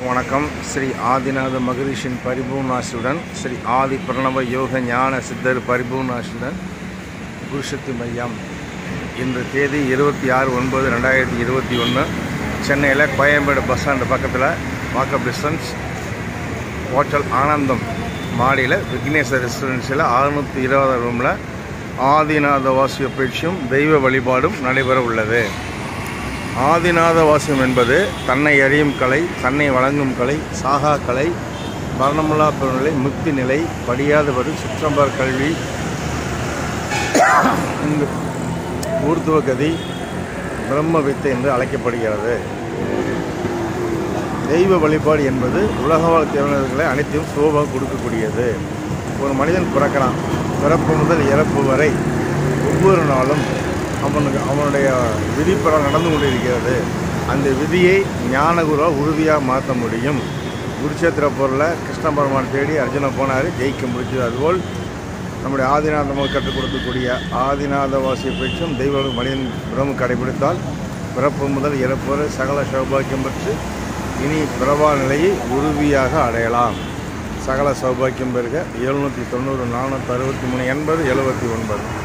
வணக்கம் ஸ்ரீ ஆதிநாத மகரிஷின் பரிபூர்ணாசுடன் ஸ்ரீ ஆதி பிரணவ யோக ஞான சித்தர் பரிபூர்ணாசுடன் குருசக்தி மையம் இன்று தேதி இருபத்தி ஆறு ஒன்பது ரெண்டாயிரத்தி இருபத்தி ஒன்று சென்னையில் கோயம்பேடு பஸ் ஸ்டாண்டு பக்கத்தில் வாக்கப் டிஸ்டன்ஸ் ஹோட்டல் ஆனந்தம் மாடியில் விக்னேஸ்வர் ரெசிடென்சியில் அறுநூற்றி இருபது ரூமில் ஆதிநாத வாசிய பயிற்சியும் தெய்வ வழிபாடும் நடைபெற உள்ளது ஆதிநாத வாசியம் என்பது தன்னை அறியும் கலை தன்னை வழங்கும் கலை சாகா கலை மரணமில்லா பெருநிலை முக்தி நிலை படியாதவர் சுற்றம்பர் கல்வி இந்த ஊர்துவ கதி பிரம்ம வித்தை என்று அழைக்கப்படுகிறது தெய்வ வழிபாடு என்பது உலக வாழ் தேவைகளை அனைத்தையும் சுலபமாக கொடுக்கக்கூடியது ஒரு மனிதன் பிறக்கிறான் பிறப்பு முதல் இறப்பு வரை ஒவ்வொரு நாளும் அவனுக்கு அவனுடைய விதிப்படம் நடந்து கொண்டிருக்கிறது அந்த விதியை ஞானகுருவால் உறுதியாக மாற்ற முடியும் குருச்சேத்திர பொருளில் கிருஷ்ண பகவான் தேடி அர்ஜுன போனார் ஜெயிக்க முடிச்சது அதுபோல் நம்முடைய ஆதிநாதமாக கற்றுக் கொடுக்கக்கூடிய ஆதிநாத வாசிய பேச்சும் தெய்வ மனிதன் பிரம்ம கடைபிடித்தால் பிறப்பு முதல் இறப்பு வரை சகல சௌபாக்கியம் பெற்று இனி பிறவா நிலையை உறுதியாக அடையலாம் சகல சௌபாக்கியம் பெறுக எழுநூற்றி தொண்ணூறு நானூற்றி அறுபத்தி மூணு எண்பது எழுபத்தி ஒன்பது